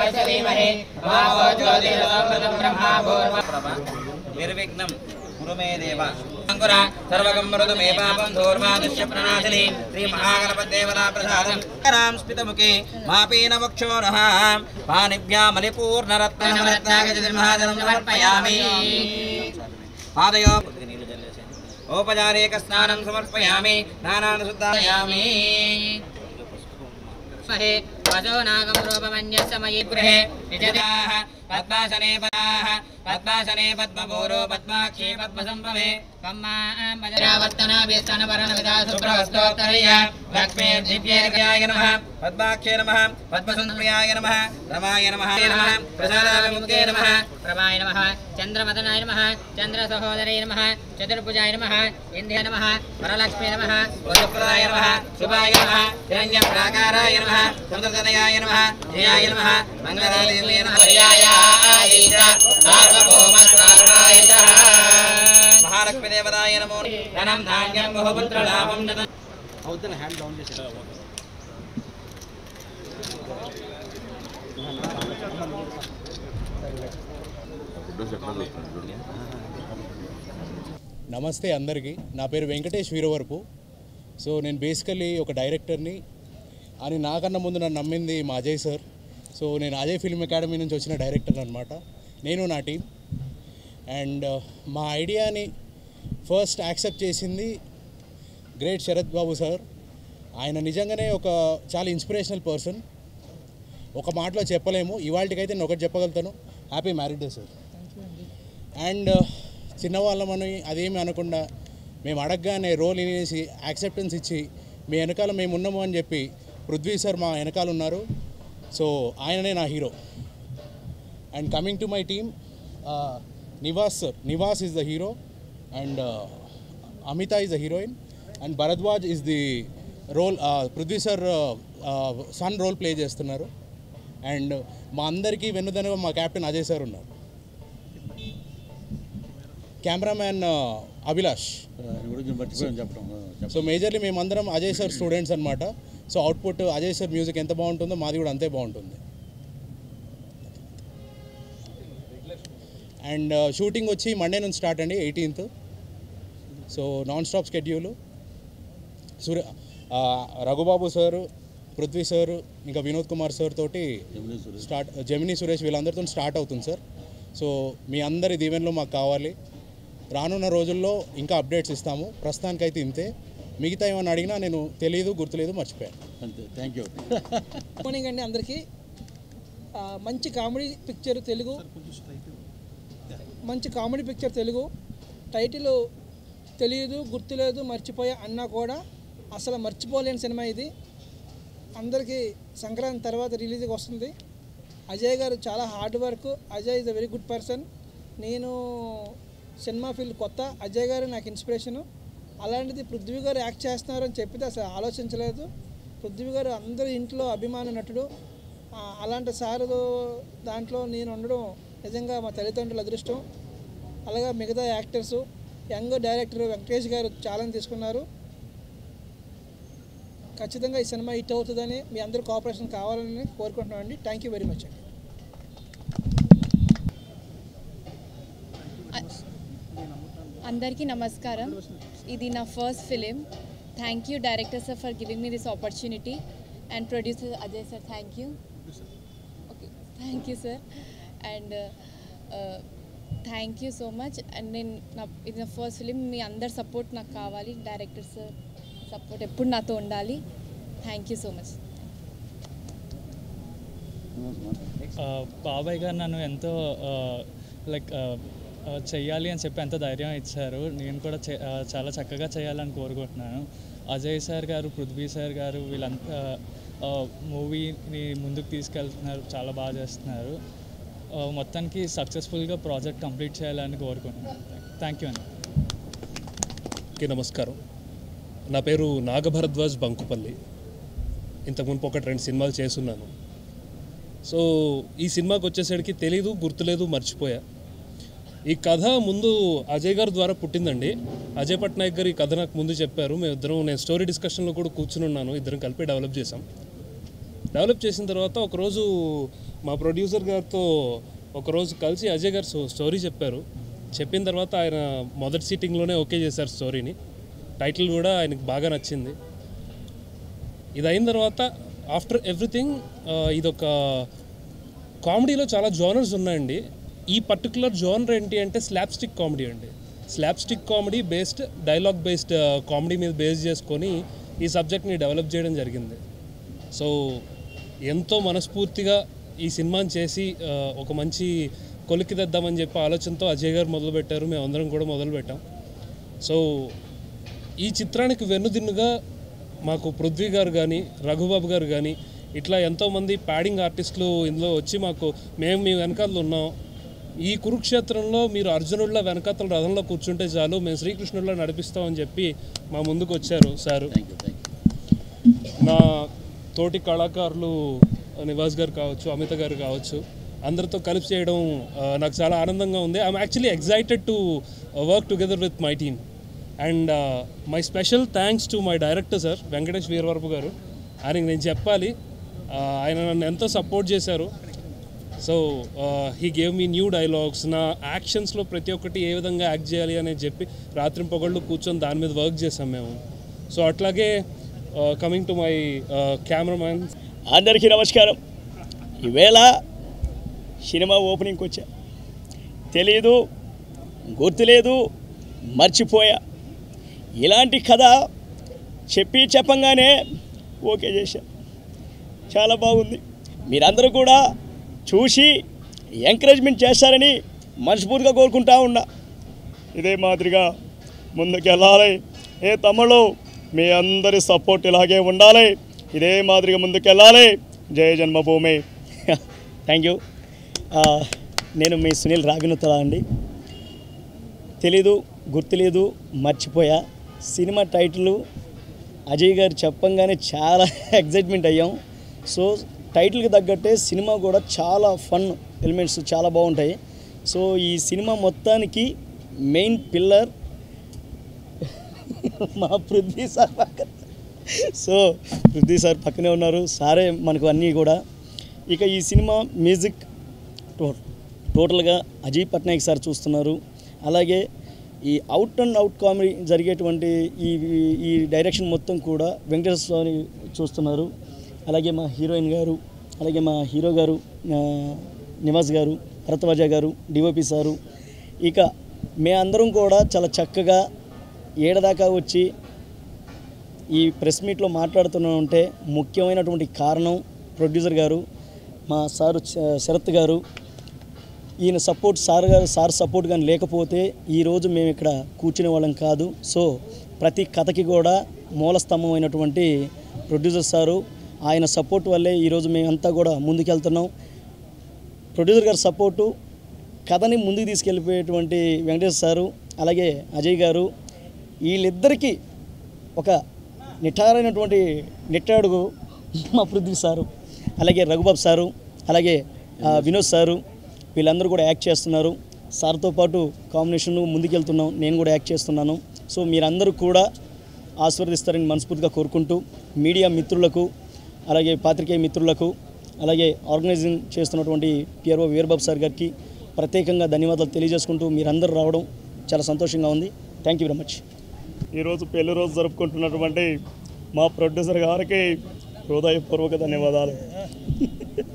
దేవस्य धीमहि तमाहो ज्योतिरसोमृतं ब्रह्मा भूर्मा నిర్విఘ్నం గురు మే దేవ అంకుర సర్వగం మృదు మే పాపం దూర్వాదుష్య ప్రణాశిని శ్రీ మహాగణపదేవతా ప్రసాదం కరాం స్మితముఖే మాపీన వక్షోరః పాణిభ్యామలిపూర్ణరత్న నవరత్నాగజనిర్మహాజనం సమర్పయామి పాదయో ఔపచారిక స్నానం సమర్పయామి స్నానాన్ని శుద్ధాయామి महे वसो नागं रूपमन्यस्य मयि गृहे निजदाः पद्मासने पदाः पद्मासने पद्मभूरो पद्माक्षी पद्मसम्भवे पद्मावतनाभिस्तनपरणविदा सुप्रवस्तोत्तरय लक्ष्मीर्दिव्यैर्गयाय नमः పద్మాక్షే నమ పద్మసుందర్యాయ నమ రమాయ నమ నమ ప్రసాదాభిముఖే నమ प्रभाय नमः चन्द्रमदनाय नमः चन्द्रसहोदरै नमः चतुर्भुजाय नमः इन्द्रिय नमः वरलक्ष्मी नमः వసుప్రదాయ నమ శుభాయ నమ హిరణ్య ప్రాకారాయ నమ సముద్రతనయాయ నమ జయాయ నమ మంగళాదేవ్యే నమ మహాలక్ష్మి దేవతాయ నమో ధనం ధాన్యం బహుపుత్ర లాభం నమస్తే అందరికీ నా పేరు వెంకటేష్ వీరవరపు సో నేను బేసికలీ ఒక డైరెక్టర్ని అని నాకన్నా ముందు నన్ను నమ్మింది మా అజయ్ సార్ సో నేను అజయ్ ఫిల్మ్ అకాడమీ నుంచి వచ్చిన డైరెక్టర్ అనమాట నేను నా టీం అండ్ మా ఐడియాని ఫస్ట్ యాక్సెప్ట్ చేసింది గ్రేట్ శరత్ బాబు సార్ ఆయన నిజంగానే ఒక చాలా ఇన్స్పిరేషనల్ పర్సన్ ఒక మాటలో చెప్పలేము ఇవాళకైతే నేను ఒకటి చెప్పగలుగుతాను happy married day sir and చిన్నవాళ్ళమని అదేమి అనకుండా మేము అడగగానే రోల్ ఇనేసి యాక్సెప్టెన్స్ ఇచ్చి మీ వెనకాల మేము ఉన్నాము అని చెప్పి పృథ్వీ సార్ మా వెనకాల ఉన్నారు సో ఆయననే నా hero and coming to my team Nivas sir Nivas is the hero and Amitha is the heroine and Bharadwaj is the role Prithvi sir son role play చేస్తున్నారు అండ్ మా అందరికీ వెన్నుదనగా మా కెప్టెన్ అజయ్ సార్ ఉన్నారు కెమెరామ్యాన్ అభిలాష్ సో మేజర్లీ మేమందరం అజయ్ సార్ స్టూడెంట్స్ అనమాట so output Ajay sir music ఎంత బాగుంటుందో మాది కూడా అంతే బాగుంటుంది అండ్ షూటింగ్ వచ్చి మండే నుంచి స్టార్ట్ అండి eighteenth so non stop schedule Surya ఆ, రఘుబాబు సార్ పృథ్వీ సార్ ఇంకా వినోద్ కుమార్ సార్ తోటి స్టార్ట్ జమినీ సురేష్ వీళ్ళందరితో స్టార్ట్ అవుతుంది సార్ సో మీ అందరి దీవెనలో మాకు కావాలి రానున్న రోజుల్లో ఇంకా అప్డేట్స్ ఇస్తాము ప్రస్తుతానికైతే ఇంతే మిగతా ఏమన్నా అడిగినా నేను తెలియదు గుర్తులేదు మర్చిపోయాను అంతే థ్యాంక్ యూ మార్నింగ్ అండి అందరికీ ఆ, మంచి కామెడీ పిక్చర్ తెలుగు మంచి కామెడీ పిక్చర్ తెలుగు టైటిల్ తెలియదు గుర్తులేదు మర్చిపోయా అన్నా కూడా అసలు మర్చిపోలేని సినిమా ఇది అందరికీ సంక్రాంతి తర్వాత రిలీజ్కి వస్తుంది అజయ్ గారు చాలా hard work Ajay is a very good person నేను సినిమా ఫీల్డ్ కొత్త అజయ్ గారు నాకు ఇన్స్పిరేషను అలాంటిది పృథ్వీ గారు యాక్ట్ చేస్తున్నారు అని చెప్పితే అసలు ఆలోచించలేదు పృథ్వీ గారు అందరి ఇంట్లో అభిమాన నటుడు ఆ, అలాంటి సారు దాంట్లో నేను ఉండడం నిజంగా మా తల్లిదండ్రుల అదృష్టం అలాగే మిగతా యాక్టర్స్ యంగ్ డైరెక్టర్ వెంకటేష్ గారు ఛాలెంజ్ తీసుకున్నారు ఖచ్చితంగా ఈ సినిమా హిట్ అవుతుందని మీ అందరూ కోఆపరేషన్ కావాలని కోరుకుంటున్నామండి థ్యాంక్ యూ వెరీ మచ్ అండి అందరికీ నమస్కారం ఇది నా first film thank you director sir for giving me this opportunity and producer Ajay sir thank you okay thank you sir and thank you so much and నేను నా ఇది నా ఫస్ట్ ఫిలిం మీ అందరి సపోర్ట్ నాకు కావాలి డైరెక్టర్ సార్ సపోర్ట్ ఎప్పుడు నాతో ఉండాలి థ్యాంక్ యూ సో మచ్ ఆ, బాబాయ్ గారు నన్ను ఎంతో లైక్ చెయ్యాలి అని చెప్పి ఎంతో ధైర్యం ఇచ్చారు నేను కూడా చే- ఆ, చాలా చక్కగా చేయాలని కోరుకుంటున్నాను అజయ్ సార్ గారు పృథ్వీ సార్ గారు వీళ్ళంతా మూవీని ముందుకు తీసుకెళ్తున్నారు చాలా బాగా చేస్తున్నారు ఆ, మొత్తానికి సక్సెస్ఫుల్గా ప్రాజెక్ట్ కంప్లీట్ చేయాలని కోరుకుంటున్నాను థ్యాంక్ యూ అండి ఓకే నమస్కారం నా పేరు నాగభరద్వాజ్ బంకుపల్లి ఇంతకు మునుపు ఒకటి రెండు సినిమాలు చేసున్నాను సో ఈ సినిమాకి వచ్చేసరికి తెలీదు గుర్తులేదు మర్చిపోయా ఈ కథ ముందు అజయ్ గారి ద్వారా పుట్టిందండి అజయ్ పట్నాయక్ గారు ఈ కథ నాకు ముందు చెప్పారు మేము ఇద్దరం నేను స్టోరీ డిస్కషన్లో కూడా కూర్చుని ఉన్నాను ఇద్దరం కలిపి డెవలప్ చేసాం డెవలప్ చేసిన తర్వాత ఒకరోజు మా ప్రొడ్యూసర్ గారితో ఒకరోజు కలిసి అజయ్ గారు స్టో- స్టోరీ చెప్పారు చెప్పిన తర్వాత ఆయన మొదటి సీటింగ్లోనే ఓకే చేశారు స్టోరీని టైటిల్ కూడా ఆయనకు బాగా నచ్చింది ఇది అయిన తర్వాత ఆఫ్టర్ ఎవ్రీథింగ్ ఇదొక కామెడీలో చాలా జోనర్స్ ఉన్నాయండి ఈ పర్టికులర్ జోనర్ ఏంటి అంటే స్లాప్ స్టిక్ కామెడీ అండి slapstick comedy based dialogue based comedy మీద బేస్ చేసుకొని ఈ సబ్జెక్ట్ని డెవలప్ చేయడం జరిగింది సో ఎంతో మనస్ఫూర్తిగా ఈ సినిమాని చేసి ఆ, ఒక మంచి కొలిక్కి తెద్దామని చెప్పి ఆలోచనతో అజయ్ గారు మొదలుపెట్టారు మేమందరం కూడా మొదలుపెట్టాం సో ఈ చిత్రానికి వెన్నుదిన్నుగా మాకు పృథ్వీ గారు కానీ రఘుబాబు గారు కానీ ఇట్లా ఎంతోమంది ప్యాడింగ్ ఆర్టిస్టులు ఇందులో వచ్చి మాకు మేము మీ వెనకాల ఉన్నాం ఈ కురుక్షేత్రంలో మీరు అర్జునుడిలో వెనకాతల రథంలో కూర్చుంటే చాలు మేము శ్రీకృష్ణుడిలో నడిపిస్తామని చెప్పి మా ముందుకు వచ్చారు సారు నా తోటి కళాకారులు నివాస్ గారు కావచ్చు అమిత గారు కావచ్చు అందరితో కలిసి చేయడం ఆ, నాకు చాలా ఆనందంగా ఉంది I'm actually excited to work together with my team and my special thanks to my director sir Venkatesh Veeravarapu గారు ఆయనకి నేను చెప్పాలి ఆ, ఆయన నన్ను ఎంతో సపోర్ట్ చేశారు so he gave me new dialogues నా యాక్షన్స్లో ప్రతి ఒక్కటి ఏ విధంగా యాక్ట్ చేయాలి అనేది చెప్పి రాత్రి పొగళ్ళు కూర్చొని దాని మీద వర్క్ చేసాం మేము సో అట్లాగే కమింగ్ టు మై కెమెరామ్యాన్ అందరికీ నమస్కారం ఈవేళ సినిమా ఓపెనింగ్కి వచ్చా తెలీదు గుర్తులేదు మర్చిపోయా ఇలాంటి కథ చెప్పి చెప్పంగానే ఓకే చేశా చాలా బాగుంది మీరందరూ కూడా చూసి ఎంకరేజ్మెంట్ చేస్తారని మనస్ఫూర్తిగా కోరుకుంటా ఉన్నా ఇదే మాదిరిగా ముందుకెళ్ళాలి ఏ తమ్ముళ్ళు మీ అందరి సపోర్ట్ ఇలాగే ఉండాలి ఇదే మాదిరిగా ముందుకెళ్ళాలి జయ జన్మభూమి థ్యాంక్ యూ నేను మీ సునీల్ రాగినుతల అండి తెలీదు గుర్తులేదు మర్చిపోయా సినిమా టైటిల్ అజయ్ గారు చెప్పంగానే చాలా ఎగ్జైట్మెంట్ అయ్యాం సో టైటిల్కి తగ్గట్టే సినిమా కూడా చాలా ఫన్ ఎలిమెంట్స్ చాలా బాగుంటాయి సో ఈ సినిమా మొత్తానికి మెయిన్ పిల్లర్ మా పృథ్వీ సార్ పక్కన సో పృథ్వీ సార్ పక్కనే ఉన్నారు సారే మనకు అన్నీ కూడా ఇక ఈ సినిమా మ్యూజిక్ టో- టోటల్గా అజయ్ పట్నాయక్ సార్ చూస్తున్నారు అలాగే ఈ అవుట్ అండ్ అవుట్ కామెడీ జరిగేటువంటి ఈ ఈ డైరెక్షన్ మొత్తం కూడా వెంకటేశ్వర స్వామి చూస్తున్నారు అలాగే మా హీరోయిన్ గారు అలాగే మా హీరో గారు ఆ, నివాస్ గారు భరతవాజ గారు డిఓపి సారు ఇక మే అందరం కూడా చాలా చక్కగా ఏడదాకా వచ్చి ఈ ప్రెస్ మీట్లో మాట్లాడుతున్నామంటే ముఖ్యమైనటువంటి కారణం ప్రొడ్యూసర్ గారు మా సారు శ- శరత్ గారు ఈయన సపోర్ట్ సార్ గారు సార్ సపోర్ట్ కానీ లేకపోతే ఈరోజు మేము ఇక్కడ కూర్చునే వాళ్ళం కాదు సో ప్రతి కథకి కూడా మూల స్తంభమైనటువంటి ప్రొడ్యూసర్ సారు ఆయన సపోర్ట్ వల్లే ఈరోజు మేమంతా కూడా ముందుకెళ్తున్నాం ప్రొడ్యూసర్ గారి సపోర్టు కథని ముందుకు తీసుకెళ్ళిపోయేటువంటి వెంకటేశ్వర సారు అలాగే అజయ్ గారు వీళ్ళిద్దరికీ ఒక నిఠారైనటువంటి నిట్టాడుగు మా పృథ్వీ సారు అలాగే రఘుబాబు సారు అలాగే ఆ, వినోద్ సారు వీళ్ళందరూ కూడా యాక్ట్ చేస్తున్నారు సార్తో పాటు కాంబినేషన్ ముందుకెళ్తున్నాం నేను కూడా యాక్ట్ చేస్తున్నాను సో మీరందరూ కూడా ఆశీర్వదిస్తారని మనస్ఫూర్తిగా కోరుకుంటూ మీడియా మిత్రులకు అలాగే పాత్రికేయ మిత్రులకు అలాగే ఆర్గనైజింగ్ చేస్తున్నటువంటి పిఆర్ఓ వీరబాబు సార్ గారికి ప్రత్యేకంగా ధన్యవాదాలు తెలియజేసుకుంటూ మీరందరూ రావడం చాలా సంతోషంగా ఉంది థ్యాంక్ యూ వెరీ మచ్ ఈరోజు పెళ్లి రోజు జరుపుకుంటున్నటువంటి మా ప్రొడ్యూసర్ గారికి హృదయపూర్వక ధన్యవాదాలు